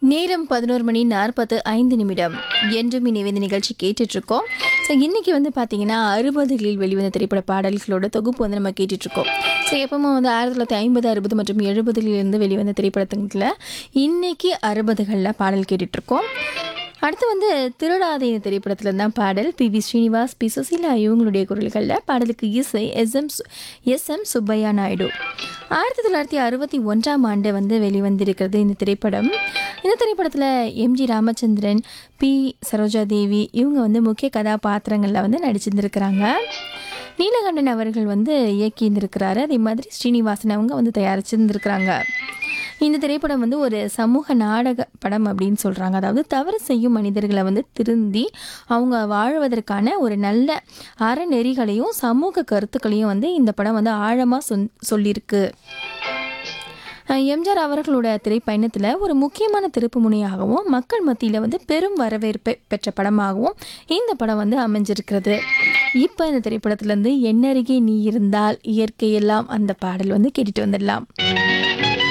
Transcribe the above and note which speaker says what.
Speaker 1: நேரம் பதினோரு மணி நாற்பத்து ஐந்து நிமிடம் என்றும் இணைவேந்த நிகழ்ச்சி கேட்டுட்டு இருக்கோம் ஸோ இன்னைக்கு வந்து பார்த்தீங்கன்னா அறுபதுகளில் வெளிவந்த திரைப்பட பாடல்களோட தொகுப்பு வந்து நம்ம கேட்டுட்டு இருக்கோம் ஸோ எப்பவுமே வந்து ஆயிரத்தி தொள்ளாயிரத்தி ஐம்பது அறுபது மற்றும் எழுபதுலேருந்து வெளிவந்த திரைப்படத்துங்களில் இன்னைக்கு அறுபதுகளில் பாடல் கேட்டுட்டு இருக்கோம் அடுத்து வந்து திருடாதே இந்த திரைப்படத்தில் தான் பாடல் P V Srinivas P Susheela இவங்களுடைய குரல்களில் பாடலுக்கு இசை S M S M Subbaiah Naidu ஆயிரத்தி தொள்ளாயிரத்தி அறுபத்தி ஒன்றாம் ஆண்டு வந்து வெளிவந்திருக்கிறது இந்த திரைப்படம் இந்த திரைப்படத்தில் எம்ஜி ராமச்சந்திரன் பி சரோஜா தேவி இவங்க வந்து முக்கிய கதாபாத்திரங்களில் வந்து நடிச்சிருந்துருக்கிறாங்க நீலகண்டன் அவர்கள் வந்து இயக்கியிருந்திருக்கிறாரு அதே மாதிரி ஸ்ரீனிவாசன் அவங்க வந்து தயாரிச்சிருந்திருக்கிறாங்க இந்த திரைப்படம் வந்து ஒரு சமூக நாடக படம் அப்படின்னு சொல்கிறாங்க அதாவது தவறு செய்யும் மனிதர்களை வந்து திருந்தி அவங்க வாழ்வதற்கான ஒரு நல்ல அறநெறிகளையும் சமூக கருத்துக்களையும் வந்து இந்த படம் வந்து ஆழமாக சொன் சொல்லியிருக்கு அஹ் எம்ஜிஆர் அவர்களோட திரைப்பயணத்தில் ஒரு முக்கியமான திருப்பு முனையாகவும் மக்கள் மத்தியில் வந்து பெரும் வரவேற்பை பெற்ற படமாகவும் இந்த படம் வந்து அமைஞ்சிருக்கிறது இப்போ இந்த திரைப்படத்துலேருந்து என்னருகே நீ இருந்தால் இயற்கையெல்லாம் அந்த பாடல் வந்து கேட்டுட்டு வந்துடலாம்